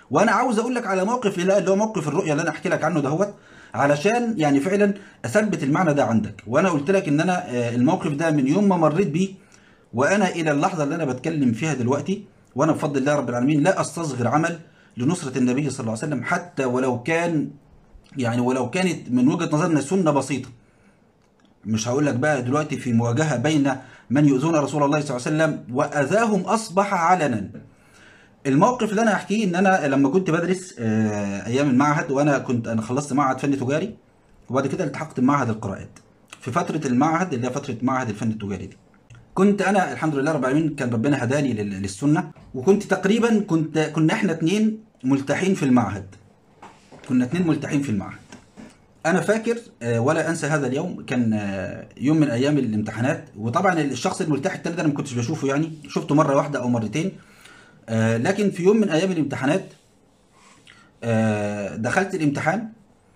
وانا عاوز اقول لك على موقف لا اللي هو موقف الرؤيه اللي انا احكي لك عنه دهوت علشان يعني فعلا اثبت المعنى ده عندك وانا قلت لك ان انا آه، الموقف ده من يوم ما مريت بيه وانا الى اللحظه اللي انا بتكلم فيها دلوقتي وانا بفضل الله رب العالمين لا استصغر عمل لنصره النبي صلى الله عليه وسلم حتى ولو كان يعني ولو كانت من وجهه نظرنا سنه بسيطه مش هقول لك بقى دلوقتي في مواجهه بين من يؤذون رسول الله صلى الله عليه وسلم واذاهم اصبح علنا الموقف اللي انا هحكيه ان انا لما كنت بدرس آه، ايام المعهد وانا كنت انا خلصت معهد فن تجاري وبعد كده التحقت بمعهد القراءات في فتره المعهد اللي هي فتره معهد الفن التجاري دي كنت انا الحمد لله رب العالمين كان ربنا هداني لل- للسنه وكنت تقريبا كنت كنا احنا اتنين ملتحين في المعهد كنا اتنين ملتحين في المعهد انا فاكر آه، ولا انسى هذا اليوم كان آه، يوم من ايام الامتحانات وطبعا الشخص الملتحي التاني ده انا ما كنتش بشوفه يعني شفته مره واحده او مرتين آه، لكن في يوم من ايام الامتحانات آه، دخلت الامتحان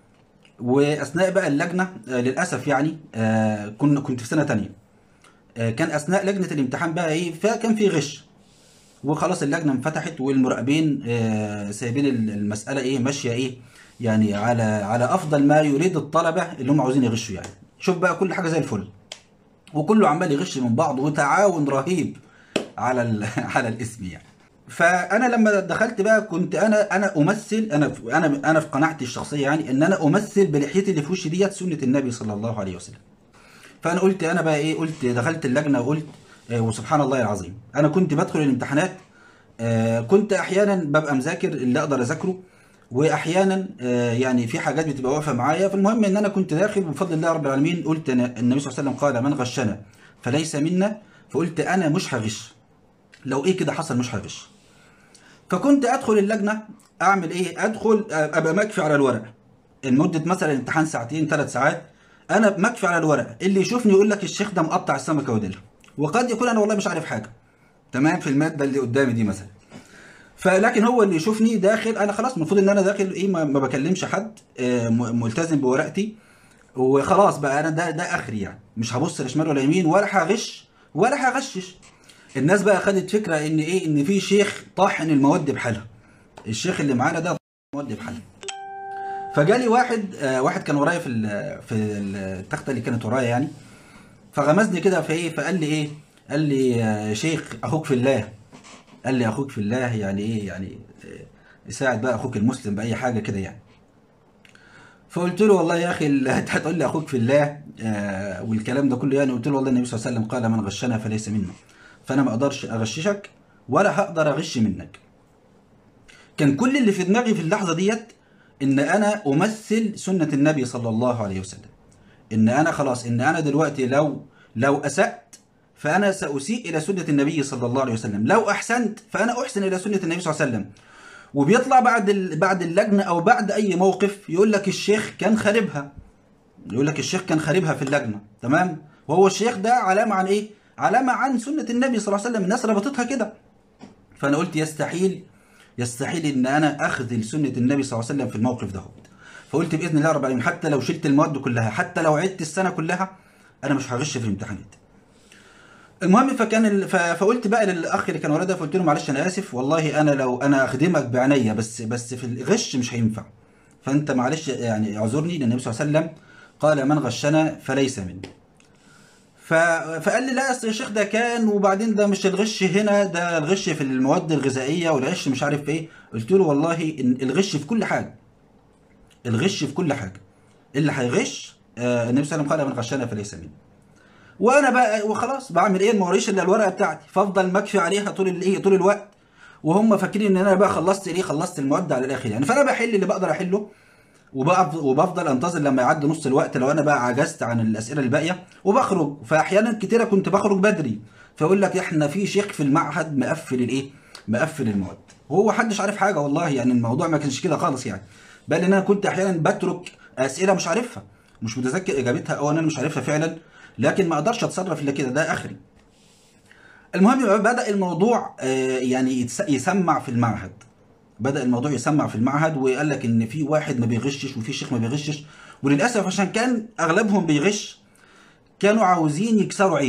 واثناء بقى اللجنه آه، للاسف يعني آه، كنا كنت في سنه تانية آه، كان اثناء لجنه الامتحان بقى ايه فكان في غش وخلاص اللجنه انفتحت والمراقبين آه، سايبين ال- المساله ايه ماشيه ايه يعني على على افضل ما يريد الطلبه اللي هم عاوزين يغشوا يعني شوف بقى كل حاجه زي الفل وكله عمال يغش من بعض وتعاون رهيب على ال- على الاسم يعني فانا لما دخلت بقى كنت انا انا امثل انا في- انا انا في قناعتي الشخصيه يعني ان انا امثل بلحيتي اللي في وشي ديت سنه النبي صلى الله عليه وسلم فانا قلت انا بقى ايه قلت دخلت اللجنه وقلت آه، وسبحان الله العظيم انا كنت بدخل الامتحانات آه، كنت احيانا ببقى مذاكر اللي اقدر اذاكره واحيانا آه، يعني في حاجات بتبقى واقفه معايا فالمهم ان انا كنت داخل بفضل الله رب العالمين قلت أنا النبي صلى الله عليه وسلم قال من غشنا فليس منا فقلت انا مش هغش لو ايه كده حصل مش هغش فكنت ادخل اللجنه اعمل ايه ادخل آه، ابقى مكفي على الورق المده مثلا الامتحان ساعتين ثلاث ساعات انا مكفي على الورق اللي يشوفني يقول لك الشيخ ده مقطع السمكه وديلها وقد يكون انا والله مش عارف حاجه تمام في الماده اللي قدامي دي مثلا فلكن هو اللي يشوفني داخل انا خلاص المفروض ان انا داخل ايه ما, ما بكلمش حد آه، م- ملتزم بورقتي وخلاص بقى انا ده ده اخري يعني مش هبص لا شمال ولا يمين ولا هغش ولا هغشش الناس بقى خدت فكره ان ايه ان في شيخ طاحن المواد بحالها الشيخ اللي معانا ده طاحن المواد بحالها فجالي واحد آه، واحد كان ورايا في ال- في التخته اللي كانت ورايا يعني فغمزني كده في ايه فقال لي ايه قال لي يا شيخ اخوك في الله قال لي اخوك في الله يعني ايه يعني آه، يساعد بقى اخوك المسلم باي حاجه كده يعني فقلت له والله يا اخي ال- انت هتقول لي اخوك في الله آه والكلام ده كله يعني قلت له والله النبي صلى الله عليه وسلم قال من غشنا فليس منا فانا ما اقدرش اغششك ولا هقدر اغش منك كان كل اللي في دماغي في اللحظه ديت ان انا امثل سنه النبي صلى الله عليه وسلم ان انا خلاص ان انا دلوقتي لو لو اسات فانا ساسيء الى سنه النبي صلى الله عليه وسلم لو احسنت فانا احسن الى سنه النبي صلى الله عليه وسلم وبيطلع بعد ال... بعد اللجنه او بعد اي موقف يقول لك الشيخ كان خاربها يقول لك الشيخ كان خاربها في اللجنه تمام وهو الشيخ ده علامه عن ايه علامه عن سنه النبي صلى الله عليه وسلم الناس ربطتها كده فانا قلت يستحيل يستحيل ان انا اخذل سنه النبي صلى الله عليه وسلم في الموقف ده فقلت باذن الله رب العالمين حتى لو شلت المواد كلها حتى لو عدت السنه كلها انا مش هغش في الامتحانات المهم فكان ال... ف... فقلت بقى للاخ اللي كان ورا فقلت له معلش انا اسف والله انا لو انا اخدمك بعينيا بس بس في الغش مش هينفع فانت معلش يعني اعذرني لان النبي صلى الله عليه وسلم قال من غشنا فليس مني ف... فقال لي لا اصل الشيخ ده كان وبعدين ده مش الغش هنا ده الغش في المواد الغذائيه والغش مش عارف ايه قلت له والله إن الغش في كل حاجه الغش في كل حاجه اللي هيغش آه النبي صلى الله عليه وسلم قال من غشنا فليس مني وانا بقى وخلاص بعمل ايه ما وريش الا الورقه بتاعتي فافضل مكفي عليها طول الايه طول الوقت وهم فاكرين ان انا بقى خلصت ايه خلصت المواد على الاخر يعني فانا بحل اللي بقدر احله وبقف- وبفضل انتظر لما يعدي نص الوقت لو انا بقى عجزت عن الاسئله الباقيه وبخرج فاحيانا كتيره كنت بخرج بدري فيقول لك احنا في شيخ في المعهد مقفل الايه مقفل المواد وهو محدش عارف حاجه والله يعني الموضوع ما كانش كده خالص يعني بل ان انا كنت احيانا بترك اسئله مش عارفها مش متذكر اجابتها او انا مش عارفها فعلا لكن ما اقدرش اتصرف الا كده ده اخري المهم بقى بدا الموضوع آه، يعني يتس- يسمع في المعهد بدا الموضوع يسمع في المعهد وقال لك ان في واحد ما بيغشش وفي شيخ ما بيغشش وللاسف عشان كان اغلبهم بيغش كانوا عاوزين يكسروا عيني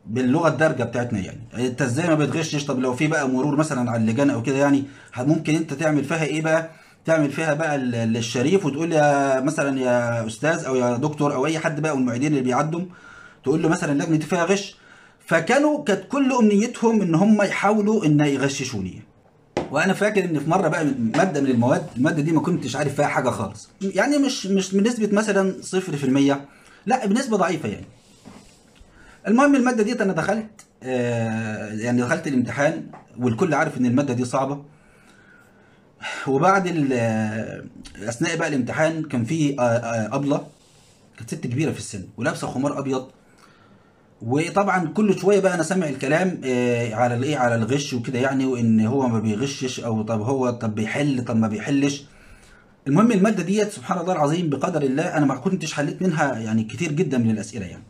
باللغه الدارجه بتاعتنا يعني انت ازاي ما بتغشش طب لو في بقى مرور مثلا على اللجان او كده يعني ممكن انت تعمل فيها ايه بقى تعمل فيها بقى ال- الشريف وتقول يا مثلا يا استاذ او يا دكتور او اي حد بقى من المعيدين اللي بيعدوا تقول له مثلا اللجنه دي فيها غش فكانوا كانت كل امنيتهم ان هم يحاولوا ان يغششوني وانا فاكر ان في مره بقى ماده من المواد الماده دي ما كنتش عارف فيها حاجه خالص يعني مش مش بنسبه مثلا 0% لا بنسبه ضعيفه يعني المهم الماده ديت انا دخلت آه يعني دخلت الامتحان والكل عارف ان الماده دي صعبه وبعد ال- آه، اثناء بقى الامتحان كان في آه، آه، ابله كانت ست كبيره في السن ولابسه خمار ابيض وطبعا كل شويه بقى انا سامع الكلام آه، على الايه على الغش وكده يعني وان هو ما بيغشش او طب هو طب بيحل طب ما بيحلش المهم الماده ديت سبحان الله العظيم بقدر الله انا ما كنتش حليت منها يعني كتير جدا من الاسئله يعني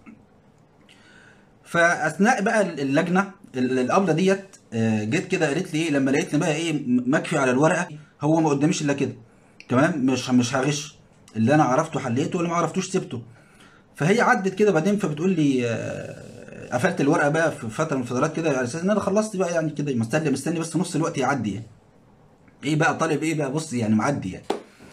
فاثناء بقى اللجنه ال- الابله ديت آه، جت كده قالت لي ايه لما لقيتني بقى ايه م- مكفي على الورقه هو ما قداميش الا كده تمام مش مش هغش اللي انا عرفته حليته واللي ما عرفتوش سبته فهي عدت كده بعدين فبتقول لي آه، قفلت الورقه بقى في فتره من الفترات كده على اساس ان انا خلصت بقى يعني كده مستني مستني بس نص الوقت يعدي يعني. ايه بقى طالب ايه بقى بص يعني معدي يعني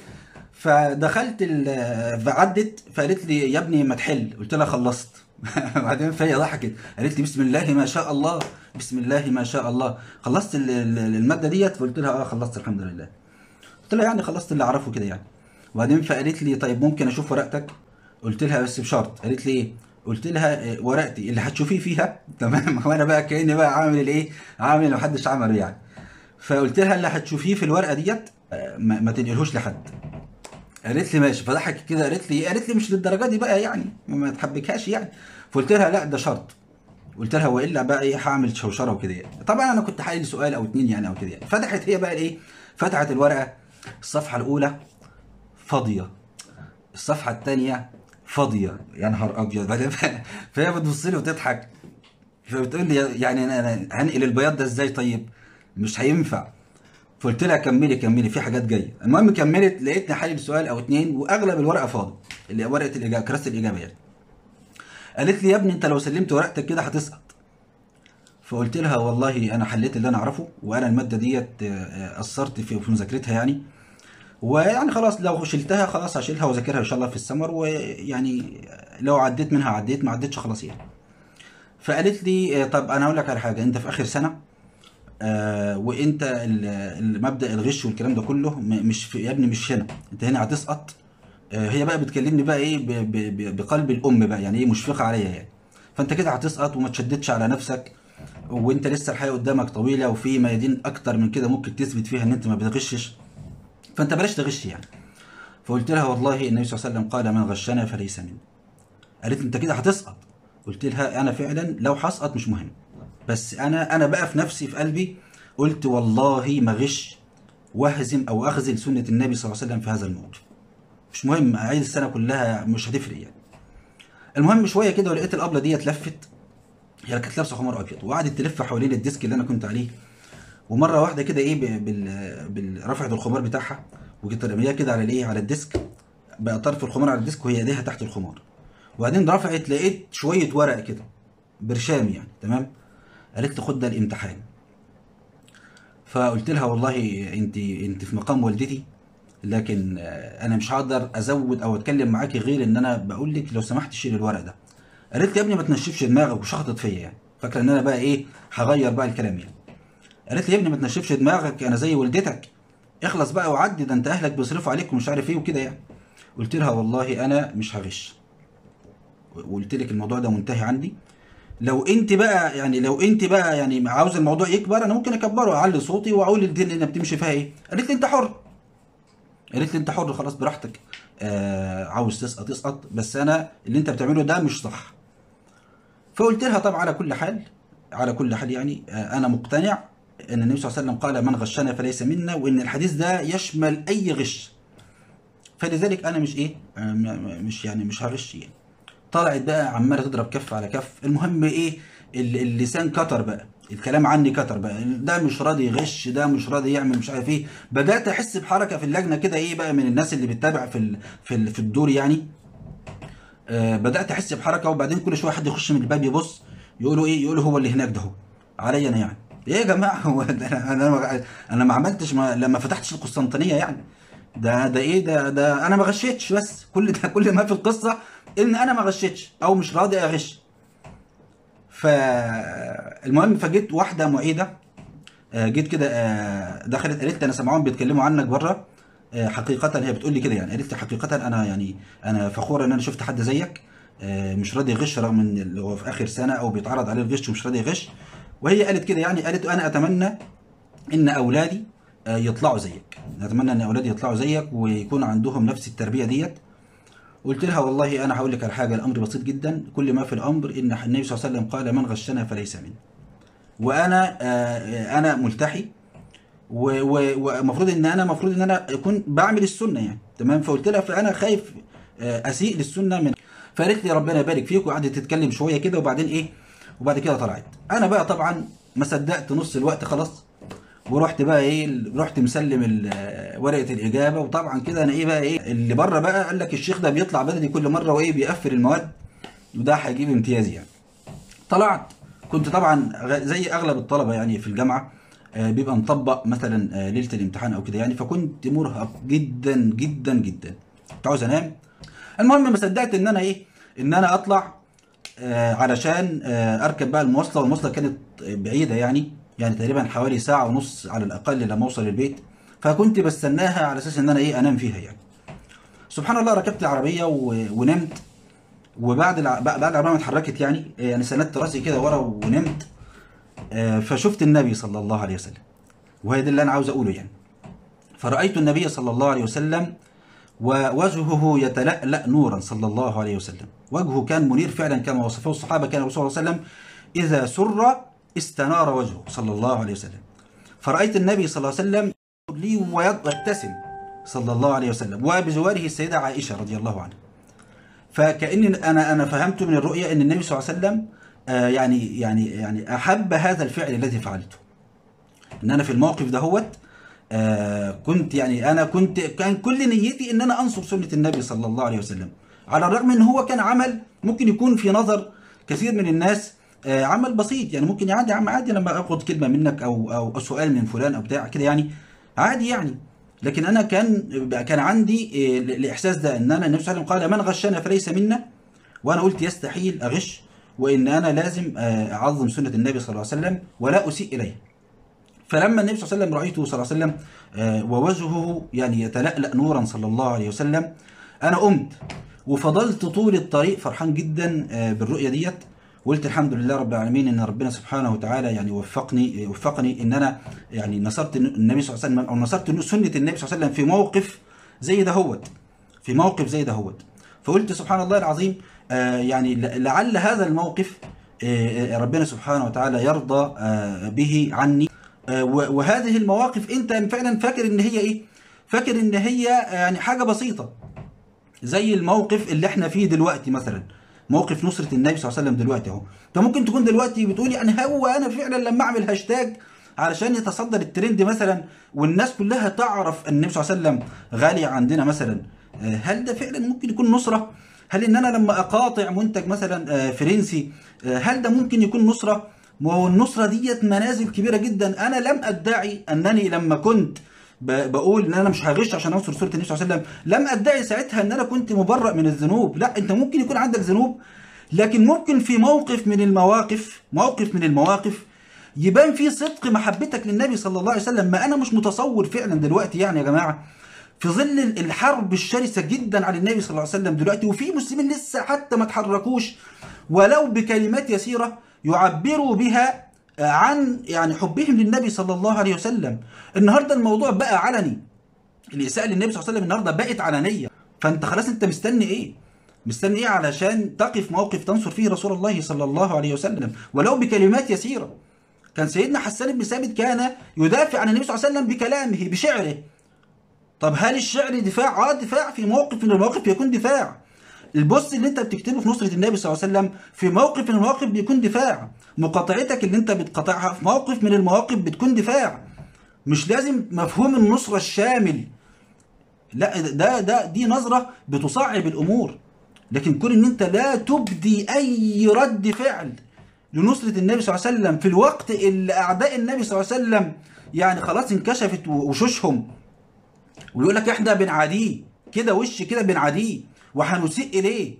فدخلت ال- فعدت فقالت لي يا ابني ما تحل قلت لها خلصت بعدين فهي ضحكت قالت لي بسم الله ما شاء الله بسم الله ما شاء الله خلصت ال- ال- الماده ديت فقلت لها اه خلصت الحمد لله قلت لها يعني خلصت اللي اعرفه كده يعني وبعدين فقالت لي طيب ممكن اشوف ورقتك قلت لها بس بشرط قالت لي ايه قلت لها آه، ورقتي اللي هتشوفيه فيها تمام وانا بقى كاني بقى عامل الايه عامل محدش عمله يعني فقلت لها اللي هتشوفيه في الورقه ديت آه، ما, ما تنقلهوش لحد قالت لي ماشي فضحكت كده قالت لي قالت لي مش للدرجه دي بقى يعني ما تحبكهاش يعني فقلت لها لا ده شرط قلت لها والا بقى ايه هعمل شوشره وكده يعني طبعا انا كنت حالي سؤال او اتنين يعني او كده يعني فتحت هي بقى الايه فتحت الورقه الصفحه الاولى فاضيه الصفحه الثانيه فاضيه يا نهار ابيض بعدين فهي بتبص لي وتضحك فبتقول لي يعني انا أنا هنقل البياض ده ازاي طيب مش هينفع فقلت لها كملي كملي في حاجات جايه المهم كملت لقيتني حالل سؤال او اتنين واغلب الورقه فاضي اللي ورقه الاجابه كراسه الاجابه يعني قالت لي يا ابني انت لو سلمت ورقتك كده هتسقط فقلت لها والله انا حليت اللي انا اعرفه وانا الماده ديت آه، قصرت في في مذاكرتها يعني ويعني خلاص لو شلتها خلاص هشيلها واذاكرها ان شاء الله في السمر ويعني لو عديت منها عديت ما عديتش خلاص يعني فقالت لي آه، طب انا هقول لك على حاجه انت في اخر سنه آه وانت ال- المبدا الغش والكلام ده كله م- مش في يا ابني مش هنا انت هنا هتسقط آه هي بقى بتكلمني بقى ايه ب- ب- ب- بقلب الام بقى يعني ايه مشفقه عليا يعني فانت كده هتسقط وما تشددش على نفسك وانت لسه الحياه قدامك طويله وفي ميادين اكتر من كده ممكن تثبت فيها ان انت ما بتغشش فانت بلاش تغش يعني فقلت لها والله النبي صلى الله عليه وسلم قال من غشنا فليس منا قالت لي انت كده هتسقط قلت لها انا فعلا لو هسقط مش مهم بس انا انا بقى في نفسي في قلبي قلت والله ما غش واهزم او اخذل سنه النبي صلى الله عليه وسلم في هذا الموقف مش مهم اعيد السنه كلها مش هتفرق يعني المهم شويه كده ولقيت الابله ديت لفت هي كانت لابسه خمار ابيض وقعدت تلف حوالين الديسك اللي انا كنت عليه ومره واحده كده ايه ب- بال بال- رفعت الخمار بتاعها وجيت رميها كده على الايه على الديسك بقى طرف الخمار على الديسك وهي ايديها تحت الخمار وبعدين رفعت لقيت شويه ورق كده برشام يعني تمام قالت لي خد ده الامتحان فقلت لها والله انت انت في مقام والدتي لكن آه، انا مش هقدر ازود او اتكلم معاكي غير ان انا بقول لك لو سمحت شيل الورق ده قالت لي يا ابني ما تنشفش دماغك وشخطت فيا يعني فاكره ان انا بقى ايه هغير بقى الكلام يعني قالت لي يا ابني ما تنشفش دماغك انا زي والدتك اخلص بقى وعدي ده انت اهلك بيصرفوا عليك ومش عارف ايه وكده يعني قلت لها والله انا مش هغش وقلت لك الموضوع ده منتهي عندي لو انت بقى يعني لو انت بقى يعني عاوز الموضوع يكبر انا ممكن اكبره اعلي صوتي واقول الدنيا اللي بتمشي فيها ايه قالت لي انت حر قالت لي انت حر خلاص براحتك آه عاوز تسقط تسقط بس انا اللي انت بتعمله ده مش صح فقلت لها طب على كل حال على كل حال يعني آه انا مقتنع ان النبي صلى الله عليه وسلم قال من غشنا فليس منا وان الحديث ده يشمل اي غش فلذلك انا مش ايه آه، م- م- مش يعني مش هغش يعني طلعت بقى عماله تضرب كف على كف المهم ايه ال- اللسان كتر بقى الكلام عني كتر بقى ده مش راضي يغش ده مش راضي يعمل مش عارف ايه بدات احس بحركه في اللجنه كده ايه بقى من الناس اللي بتتابع في ال- في ال- في الدور يعني آه بدات احس بحركه وبعدين كل شويه حد يخش من الباب يبص يقولوا ايه يقولوا هو اللي هناك ده هو عليا انا يعني ايه يا جماعه هو ده انا انا ما- انا ما عملتش ما لما فتحتش القسطنطينيه يعني ده ده ايه ده ده انا ما غشيتش بس كل ده كل ما في القصه ان انا ما غشيتش او مش راضي اغش فالمهم فجيت واحده معيده آه، جيت كده آه، دخلت قالت لي انا سامعهم بيتكلموا عنك بره آه، حقيقة هي بتقول لي كده يعني قالت لي حقيقة انا يعني انا فخورة ان انا شفت حد زيك آه، مش راضي يغش رغم ان اللي هو في اخر سنة او بيتعرض عليه الغش ومش راضي يغش وهي قالت كده يعني قالت انا اتمنى ان اولادي آه، يطلعوا زيك اتمنى ان اولادي يطلعوا زيك ويكون عندهم نفس التربية ديت قلت لها والله انا هقول لك على حاجة الامر بسيط جدا كل ما في الامر ان النبي صلى الله عليه وسلم قال من غشنا فليس منه وانا آه، انا ملتحي و- و- ومفروض ان انا المفروض ان انا اكون بعمل السنه يعني تمام فقلت لها فانا خايف آه، اسيء للسنه من فقالت لي ربنا يبارك فيك وقعدت تتكلم شويه كده وبعدين ايه وبعد كده طلعت انا بقى طبعا ما صدقت نص الوقت خلاص ورحت بقى ايه رحت مسلم ال- آه، ورقه الاجابه وطبعا كده انا ايه بقى ايه اللي بره بقى قال لك الشيخ ده بيطلع بدري كل مره وايه بيقفل المواد وده هيجيب امتياز يعني طلعت كنت طبعا غ- زي اغلب الطلبه يعني في الجامعه آه، بيبقى مطبق مثلا آه، ليله الامتحان او كده يعني فكنت مرهق جدا جدا جدا كنت عاوز انام المهم ما صدقت ان انا ايه ان انا اطلع آه، علشان آه، اركب بقى المواصله والمواصله كانت بعيده يعني يعني تقريبا حوالي ساعه ونص على الاقل لما اوصل البيت فكنت بستناها على اساس ان انا ايه انام فيها يعني سبحان الله ركبت العربيه و- ونمت وبعد الع... بعد العربيه ما اتحركت يعني يعني سندت راسي كده ورا ونمت آه، فشفت النبي صلى الله عليه وسلم وهي ده اللي انا عاوز اقوله يعني فرأيت النبي صلى الله عليه وسلم ووجهه يتلألأ نورا صلى الله عليه وسلم وجهه كان منير فعلا كما وصفه الصحابة كان الرسول صلى الله عليه وسلم إذا سر استنار وجهه صلى الله عليه وسلم فرأيت النبي صلى الله عليه وسلم لي ويبتسم صلى الله عليه وسلم وبجواره السيدة عائشة رضي الله عنها فكأن انا انا فهمت من الرؤيا ان النبي صلى الله عليه وسلم آه، يعني يعني يعني احب هذا الفعل الذي فعلته ان انا في الموقف دهوت آه، كنت يعني انا كنت كان كل نيتي ان انا انصر سنه النبي صلى الله عليه وسلم على الرغم ان هو كان عمل ممكن يكون في نظر كثير من الناس آه، عمل بسيط يعني ممكن عادي يا عم عادي لما اخد كلمه منك او او سؤال من فلان او بتاع كده يعني عادي يعني لكن انا كان كان عندي آه، الاحساس ده ان انا النبي صلى الله عليه وسلم قال من غشنا فليس منا وانا قلت يستحيل اغش وان انا لازم آه، اعظم سنه النبي صلى الله عليه وسلم ولا اسيء اليه فلما النبي صلى الله عليه وسلم رايته صلى الله عليه وسلم آه، ووجهه يعني يتلألأ نورا صلى الله عليه وسلم انا قمت وفضلت طول الطريق فرحان جدا آه، بالرؤيه ديت وقلت الحمد لله رب العالمين ان ربنا سبحانه وتعالى يعني وفقني وفقني ان انا يعني نصرت النبي صلى الله عليه وسلم او نصرت سنه النبي صلى الله عليه وسلم في موقف زي دهوت في موقف زي دهوت فقلت سبحان الله العظيم آه، يعني ل- لعل هذا الموقف آه، آه، ربنا سبحانه وتعالى يرضى آه، به عني آه، و- وهذه المواقف انت فعلا فاكر ان هي ايه فاكر ان هي يعني حاجه بسيطه زي الموقف اللي احنا فيه دلوقتي مثلا موقف نصرة النبي صلى الله عليه وسلم دلوقتي اهو انت ممكن تكون دلوقتي بتقول يعني هو انا فعلا لما اعمل هاشتاج علشان يتصدر الترند مثلا والناس كلها تعرف ان النبي صلى الله عليه وسلم غالي عندنا مثلا آه، هل ده فعلا ممكن يكون نصرة هل ان انا لما اقاطع منتج مثلا آه، فرنسي آه، هل ده ممكن يكون نصرة ما هو النصرة ديت منازل كبيرة جدا انا لم ادعي انني لما كنت ب- بقول ان انا مش هغش عشان انصر سوره النبي صلى الله عليه وسلم لم ادعي ساعتها ان انا كنت مبرأ من الذنوب لا انت ممكن يكون عندك ذنوب لكن ممكن في موقف من المواقف موقف من المواقف يبان فيه صدق محبتك للنبي صلى الله عليه وسلم ما انا مش متصور فعلا دلوقتي يعني يا جماعه في ظل الحرب الشرسه جدا على النبي صلى الله عليه وسلم دلوقتي وفي مسلمين لسه حتى ما تحركوش ولو بكلمات يسيره يعبروا بها عن يعني حبهم للنبي صلى الله عليه وسلم النهارده الموضوع بقى علني الاساءه للنبي صلى الله عليه وسلم النهارده بقت علنيه فانت خلاص انت مستني ايه مستني ايه علشان تقف موقف تنصر فيه رسول الله صلى الله عليه وسلم ولو بكلمات يسيره كان سيدنا حسان بن ثابت كان يدافع عن النبي صلى الله عليه وسلم بكلامه بشعره طب هل الشعر دفاع اه دفاع في موقف من المواقف يكون دفاع البوست اللي انت بتكتبه في نصرة النبي صلى الله عليه وسلم في موقف من المواقف بيكون دفاع مقاطعتك اللي انت بتقاطعها في موقف من المواقف بتكون دفاع مش لازم مفهوم النصرة الشامل لا ده ده دي نظرة بتصعب الامور لكن كون ان انت لا تبدي اي رد فعل لنصرة النبي صلى الله عليه وسلم في الوقت اللي أعداء النبي صلى الله عليه وسلم يعني خلاص انكشفت وشوشهم ويقول لك احنا بنعاديه كده وش كده بنعاديه وهنسيء إليه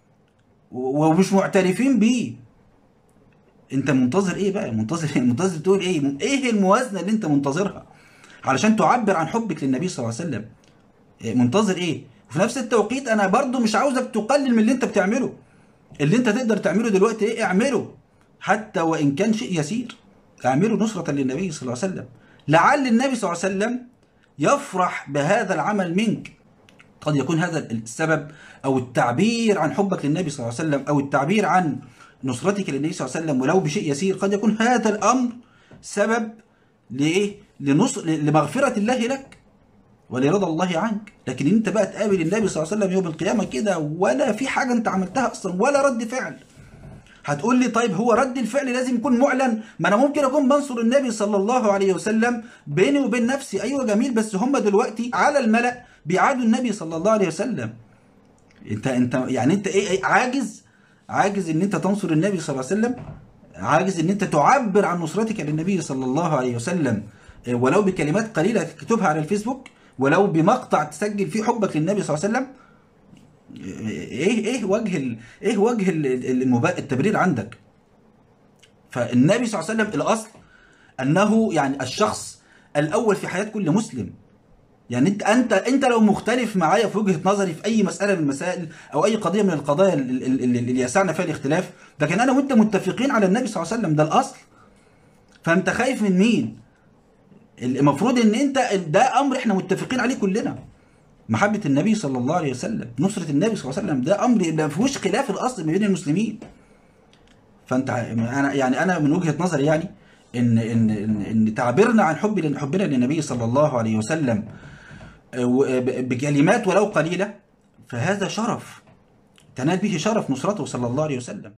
ومش معترفين بيه انت منتظر ايه بقى منتظر ايه منتظر تقول ايه ايه الموازنه اللي انت منتظرها علشان تعبر عن حبك للنبي صلى الله عليه وسلم منتظر ايه وفي نفس التوقيت انا برضو مش عاوزك تقلل من اللي انت بتعمله اللي انت تقدر تعمله دلوقتي ايه اعمله حتى وان كان شيء يسير اعمله نصرة للنبي صلى الله عليه وسلم لعل النبي صلى الله عليه وسلم يفرح بهذا العمل منك قد يكون هذا السبب او التعبير عن حبك للنبي صلى الله عليه وسلم او التعبير عن نصرتك للنبي صلى الله عليه وسلم ولو بشيء يسير قد يكون هذا الامر سبب لايه لنصر لمغفرة الله لك ولرضا الله عنك لكن انت بقى تقابل النبي صلى الله عليه وسلم يوم القيامة كده ولا في حاجة انت عملتها اصلا ولا رد فعل هتقول لي طيب هو رد الفعل لازم يكون معلن ما انا ممكن اكون بنصر النبي صلى الله عليه وسلم بيني وبين نفسي ايوه جميل بس هم دلوقتي على الملأ بيعادوا النبي صلى الله عليه وسلم انت انت يعني انت ايه عاجز عاجز ان انت تنصر النبي صلى الله عليه وسلم عاجز ان انت تعبر عن نصرتك للنبي صلى الله عليه وسلم ولو بكلمات قليلة تكتبها على الفيسبوك ولو بمقطع تسجل فيه حبك للنبي صلى الله عليه وسلم ايه ايه وجه ال ايه وجه المبا... التبرير عندك فالنبي صلى الله عليه وسلم الاصل انه يعني الشخص الاول في حياه كل مسلم يعني انت انت انت لو مختلف معايا في وجهه نظري في اي مساله من المسائل او اي قضيه من القضايا اللي يسعنا فيها الاختلاف لكن انا وانت متفقين على النبي صلى الله عليه وسلم ده الاصل فانت خايف من مين المفروض ان انت ده امر احنا متفقين عليه كلنا محبة النبي صلى الله عليه وسلم نصرة النبي صلى الله عليه وسلم ده امر ما فيهوش خلاف الاصل ما بين المسلمين فانت انا يعني انا من وجهة نظري يعني ان ان ان, إن تعبيرنا عن حب حبنا للنبي صلى الله عليه وسلم بكلمات ولو قليلة فهذا شرف تنال به شرف نصرته صلى الله عليه وسلم